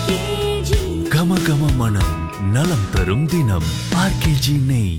கம கம மனம் நலம் தரும் தினம் ஆர்கேஜி நெய்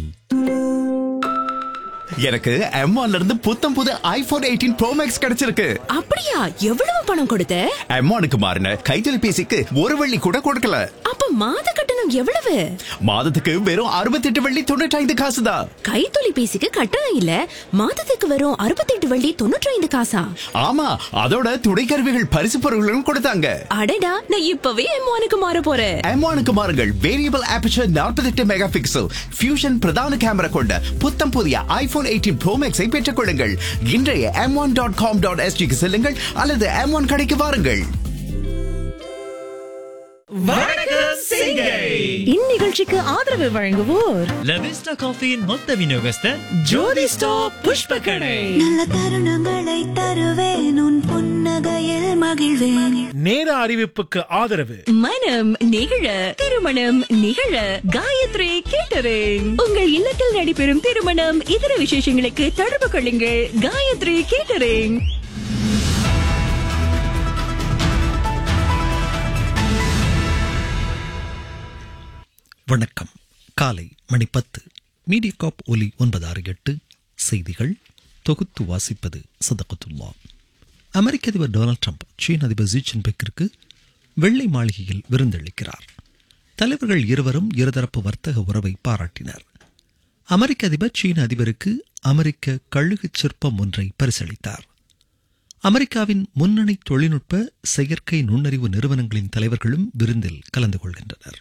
எனக்கு M1 இருந்து புத்தம் புது ஐபோன் எயிட்டீன் ப்ரோ மேக்ஸ் கிடைச்சிருக்கு அப்படியா எவ்வளவு பணம் கொடுத்த M1க்கு மாறின கைத்தொலைபேசிக்கு ஒரு வெள்ளி கூட கொடுக்கல அப்ப மாத கட்டணம் எவ்வளவு மாதத்துக்கு வெறும் 68 வெள்ளி தொண்ணூற்றி ஐந்து காசு தான் கைத்தொலைபேசிக்கு கட்டணம் இல்ல மாதத்துக்கு வரும் அறுபத்தெட்டு வள்ளி தொண்ணூற்றி ஐந்து காசா ஆமா அதோட துணைக்கருவிகள் பரிசு பொருட்களும் கொடுத்தாங்க அடடா நான் இப்பவே எம்மானுக்கு மாற போறேன் M1க்கு மாறுங்கள் variable aperture 48 megapixel fusion பிரதான கேமரா கொண்ட புத்தம் புதிய ஐபோன் எயிட்டீன் ப்ரோ மேக்ஸை பெற்றுக் கொள்ளுங்கள் இன்றைய M one dot com dot எஸ்டிக்கு செல்லுங்கள் அல்லது எம் ஒன் கடைக்கு வாருங்கள் இந்நிகழ்ச்சிக்கு ஆதரவு வழங்குவோர் லவிஸ்டா காஃபியின் மொத்த விநியோகஸ்தர் ஜோதி ஸ்டாப் புஷ்ப கடை நல்ல தருணங்களை தருவேன் உன் புன்னகையில் மகிழ்வேன் நேர அறிவிப்புக்கு ஆதரவு மனம் நிகழ திருமணம் நிகழ காயத்ரி கேட்டரிங் உங்கள் இல்லத்தில் நடைபெறும் திருமணம் இதர விசேஷங்களுக்கு தொடர்பு கொள்ளுங்கள் காயத்ரி கேட்டரிங் வணக்கம் காலை மணி பத்து மீடியாகாப் ஒலி ஒன்பது ஆறு எட்டு செய்திகள் தொகுத்து வாசிப்பது சதகத்துல்லா அமெரிக்க அதிபர் டொனால்ட் ட்ரம்ப் சீன அதிபர் ஜி ஜின்பிங்கிற்கு வெள்ளை மாளிகையில் விருந்தளிக்கிறார் தலைவர்கள் இருவரும் இருதரப்பு வர்த்தக உறவை பாராட்டினர் அமெரிக்க அதிபர் சீன அதிபருக்கு அமெரிக்க கழுகுச் சிற்பம் ஒன்றை பரிசளித்தார் அமெரிக்காவின் முன்னணி தொழில்நுட்ப செயற்கை நுண்ணறிவு நிறுவனங்களின் தலைவர்களும் விருந்தில் கலந்து கொள்கின்றனர்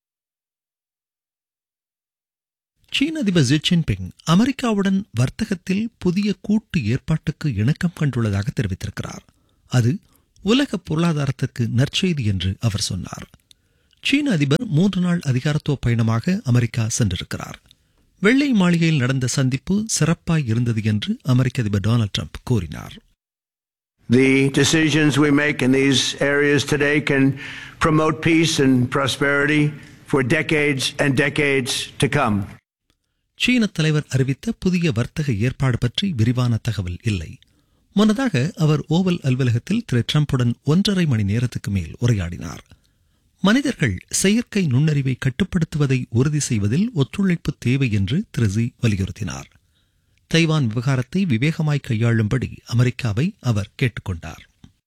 சீன அதிபர் ஜி ஜின்பிங் அமெரிக்காவுடன் வர்த்தகத்தில் புதிய கூட்டு ஏற்பாட்டுக்கு இணக்கம் கண்டுள்ளதாக தெரிவித்திருக்கிறார் அது உலக பொருளாதாரத்துக்கு நற்செய்தி என்று அவர் சொன்னார் சீன அதிபர் மூன்று நாள் அதிகாரத்துவ பயணமாக அமெரிக்கா சென்றிருக்கிறார் வெள்ளை மாளிகையில் நடந்த சந்திப்பு சிறப்பாய் இருந்தது என்று அமெரிக்க அதிபர் டொனால்ட் ட்ரம்ப் கூறினார் The decisions we make in these areas today can promote peace and prosperity for decades and decades to come. சீன தலைவர் அறிவித்த புதிய வர்த்தக ஏற்பாடு பற்றி விரிவான தகவல் இல்லை முன்னதாக அவர் ஓவல் அலுவலகத்தில் திரு ட்ரம்புடன் ஒன்றரை மணி நேரத்துக்கு மேல் உரையாடினார் மனிதர்கள் செயற்கை நுண்ணறிவை கட்டுப்படுத்துவதை உறுதி செய்வதில் ஒத்துழைப்பு தேவை என்று திரு ஜி வலியுறுத்தினார் தைவான் விவகாரத்தை விவேகமாய் கையாளும்படி அமெரிக்காவை அவர் கேட்டுக்கொண்டார்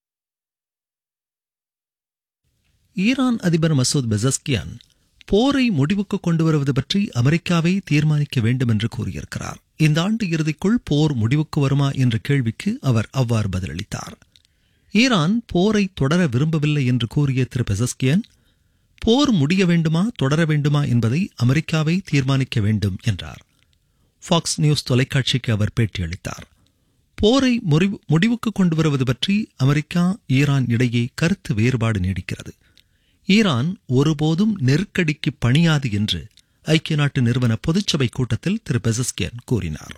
ஈரான் அதிபர் மசூத் பெசஸ்கியான் போரை முடிவுக்கு கொண்டு வருவது பற்றி அமெரிக்காவை தீர்மானிக்க வேண்டும் என்று கூறியிருக்கிறார் இந்த ஆண்டு இறுதிக்குள் போர் முடிவுக்கு வருமா என்ற கேள்விக்கு அவர் அவ்வாறு பதிலளித்தார் ஈரான் போரை தொடர விரும்பவில்லை என்று கூறிய திரு பெசஸ்கியன் போர் முடிய வேண்டுமா தொடர வேண்டுமா என்பதை அமெரிக்காவை தீர்மானிக்க வேண்டும் என்றார் ஃபாக்ஸ் நியூஸ் தொலைக்காட்சிக்கு அவர் பேட்டியளித்தார் போரை முறிவு- முடிவுக்கு கொண்டு வருவது பற்றி அமெரிக்கா ஈரான் இடையே கருத்து வேறுபாடு நீடிக்கிறது ஈரான் ஒருபோதும் நெருக்கடிக்கு பணியாது என்று ஐக்கிய நாட்டு நிறுவன பொதுச்சபை கூட்டத்தில் திரு பெசஸ்கியன் கூறினார்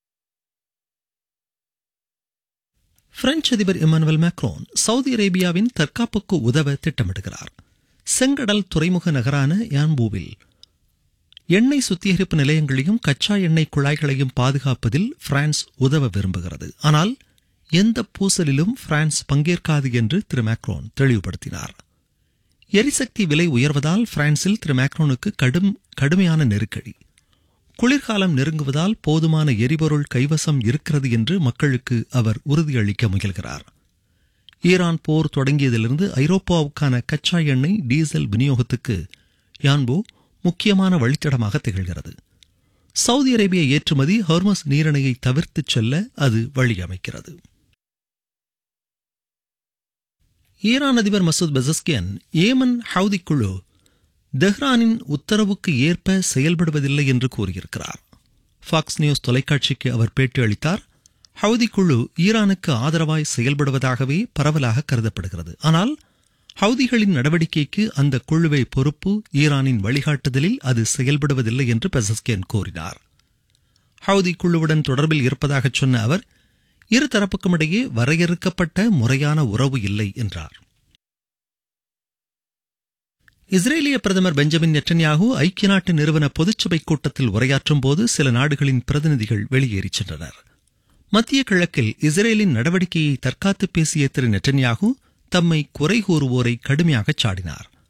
பிரெஞ்சு அதிபர் இமானுவல் மேக்ரோன் சவுதி அரேபியாவின் தற்காப்புக்கு உதவ திட்டமிடுகிறார் செங்கடல் துறைமுக நகரான யான்பூவில் எண்ணெய் சுத்திகரிப்பு நிலையங்களையும் கச்சா எண்ணெய் குழாய்களையும் பாதுகாப்பதில் பிரான்ஸ் உதவ விரும்புகிறது ஆனால் எந்த பூசலிலும் பிரான்ஸ் பங்கேற்காது என்று திரு மேக்ரோன் தெளிவுபடுத்தினார் எரிசக்தி விலை உயர்வதால் பிரான்சில் திரு மேக்ரோனுக்கு கடும் கடுமையான நெருக்கடி குளிர்காலம் நெருங்குவதால் போதுமான எரிபொருள் கைவசம் இருக்கிறது என்று மக்களுக்கு அவர் உறுதியளிக்க முயல்கிறார் ஈரான் போர் தொடங்கியதிலிருந்து ஐரோப்பாவுக்கான கச்சா எண்ணெய் டீசல் விநியோகத்துக்கு யான்போ முக்கியமான வழித்தடமாக திகழ்கிறது சவுதி அரேபிய ஏற்றுமதி ஹார்மஸ் நீரிணையை தவிர்த்துச் செல்ல அது வழியமைக்கிறது ஈரான் அதிபர் மசூத் பெசஸ்கியன் ஏமன் ஹவுதி குழு தெஹ்ரானின் உத்தரவுக்கு ஏற்ப செயல்படுவதில்லை என்று கூறியிருக்கிறார் ஃபாக்ஸ் நியூஸ் தொலைக்காட்சிக்கு அவர் பேட்டியளித்தார் ஹவுதி குழு ஈரானுக்கு ஆதரவாய் செயல்படுவதாகவே பரவலாக கருதப்படுகிறது ஆனால் ஹவுதிகளின் நடவடிக்கைக்கு அந்த குழுவை பொறுப்பு ஈரானின் வழிகாட்டுதலில் அது செயல்படுவதில்லை என்று பெசஸ்கியன் கூறினார் ஹவுதி குழுவுடன் தொடர்பில் இருப்பதாகச் சொன்ன அவர் இரு தரப்புக்கும் இடையே வரையறுக்கப்பட்ட முறையான உறவு இல்லை என்றார் இஸ்ரேலிய பிரதமர் பெஞ்சமின் நெட்டன்யாகு ஐக்கிய நாட்டு நிறுவன பொதுச்சபை கூட்டத்தில் உரையாற்றும் போது சில நாடுகளின் பிரதிநிதிகள் வெளியேறிச் சென்றனர் மத்திய கிழக்கில் இஸ்ரேலின் நடவடிக்கையை தற்காத்து பேசிய திரு நெட்டன்யாகு தம்மை குறை கூறுவோரை கடுமையாகச் சாடினார்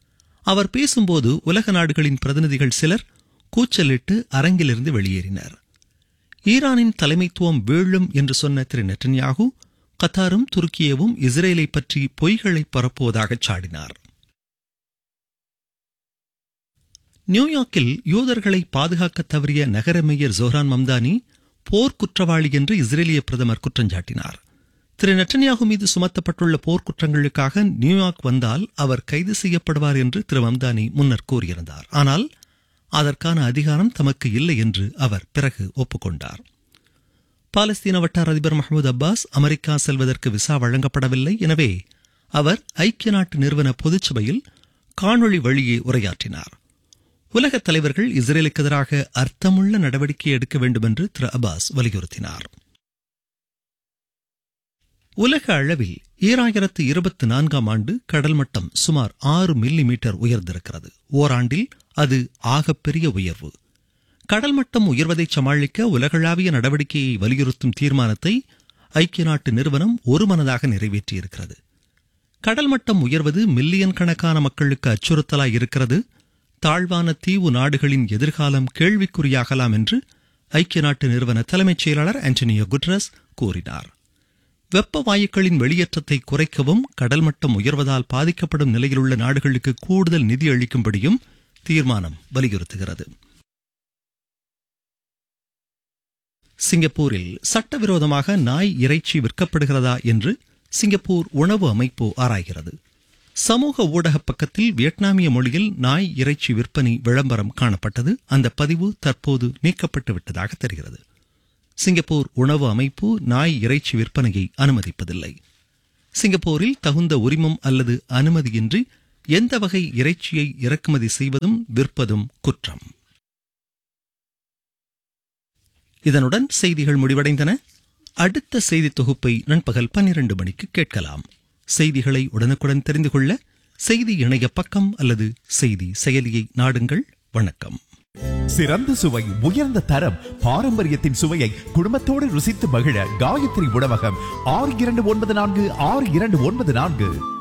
அவர் பேசும்போது உலக நாடுகளின் பிரதிநிதிகள் சிலர் கூச்சலிட்டு அரங்கிலிருந்து வெளியேறினர் ஈரானின் தலைமைத்துவம் வீழும் என்று சொன்ன திரு நெட்டன்யாகு கத்தாரும் துருக்கியவும் இஸ்ரேலை பற்றி பொய்களை பரப்புவதாக சாடினார் நியூயார்க்கில் யூதர்களை பாதுகாக்க தவறிய நகர மேயர் ஜோஹரான் மம்தானி போர் குற்றவாளி என்று இஸ்ரேலிய பிரதமர் குற்றஞ்சாட்டினார் திரு நெட்டன்யாகு மீது சுமத்தப்பட்டுள்ள போர்க்குற்றங்களுக்காக நியூயார்க் வந்தால் அவர் கைது செய்யப்படுவார் என்று திரு மம்தானி முன்னர் கூறியிருந்தார் ஆனால் அதற்கான அதிகாரம் தமக்கு இல்லை என்று அவர் பிறகு ஒப்புக்கொண்டார் பாலஸ்தீன வட்டார அதிபர் மஹமூத் அப்பாஸ் அமெரிக்கா செல்வதற்கு விசா வழங்கப்படவில்லை எனவே அவர் ஐக்கிய நாட்டு நிறுவன பொதுச்சபையில் காணொளி வழியே உரையாற்றினார் உலகத் தலைவர்கள் இஸ்ரேலுக்கு எதிராக அர்த்தமுள்ள நடவடிக்கை எடுக்க வேண்டும் என்று திரு அப்பாஸ் வலியுறுத்தினார் உலக அளவில் ஈராயிரத்து இருபத்தி நான்காம் ஆண்டு கடல் மட்டம் சுமார் ஆறு மில்லி மீட்டர் உயர்ந்திருக்கிறது ஓராண்டில் அது ஆகப்பெரிய உயர்வு கடல் மட்டம் உயர்வதை சமாளிக்க உலகளாவிய நடவடிக்கையை வலியுறுத்தும் தீர்மானத்தை ஐக்கிய நாட்டு நிறுவனம் ஒருமனதாக நிறைவேற்றியிருக்கிறது கடல் மட்டம் உயர்வது மில்லியன் கணக்கான மக்களுக்கு அச்சுறுத்தலாய் இருக்கிறது தாழ்வான தீவு நாடுகளின் எதிர்காலம் கேள்விக்குறியாகலாம் என்று ஐக்கிய நாட்டு நிறுவன தலைமைச் செயலாளர் ஆண்டனியோ குட்ரஸ் கூறினார் வெப்ப வாயுக்களின் வெளியேற்றத்தை குறைக்கவும் கடல் மட்டம் உயர்வதால் பாதிக்கப்படும் நிலையிலுள்ள நாடுகளுக்கு கூடுதல் நிதி அளிக்கும்படியும் தீர்மானம் வலியுறுத்துகிறது சிங்கப்பூரில் சட்டவிரோதமாக நாய் இறைச்சி விற்கப்படுகிறதா என்று சிங்கப்பூர் உணவு அமைப்பு ஆராய்கிறது சமூக ஊடக பக்கத்தில் வியட்நாமிய மொழியில் நாய் இறைச்சி விற்பனை விளம்பரம் காணப்பட்டது அந்த பதிவு தற்போது நீக்கப்பட்டு விட்டதாக தெரிகிறது சிங்கப்பூர் உணவு அமைப்பு நாய் இறைச்சி விற்பனையை அனுமதிப்பதில்லை சிங்கப்பூரில் தகுந்த உரிமம் அல்லது அனுமதியின்றி எந்த வகை இறைச்சியை இறக்குமதி செய்வதும் விற்பதும் குற்றம் இதனுடன் செய்திகள் முடிவடைந்தன அடுத்த செய்தி தொகுப்பை நண்பகல் பன்னிரண்டு மணிக்கு கேட்கலாம் செய்திகளை உடனுக்குடன் தெரிந்து கொள்ள செய்தி இணைய பக்கம் அல்லது செய்தி செயலியை நாடுங்கள் வணக்கம் சிறந்த சுவை உயர்ந்த தரம் பாரம்பரியத்தின் சுவையை குடும்பத்தோடு ருசித்து மகிழ காயத்ரி உணவகம் ஆறு இரண்டு ஒன்பது நான்கு ஆறு இரண்டு ஒன்பது நான்கு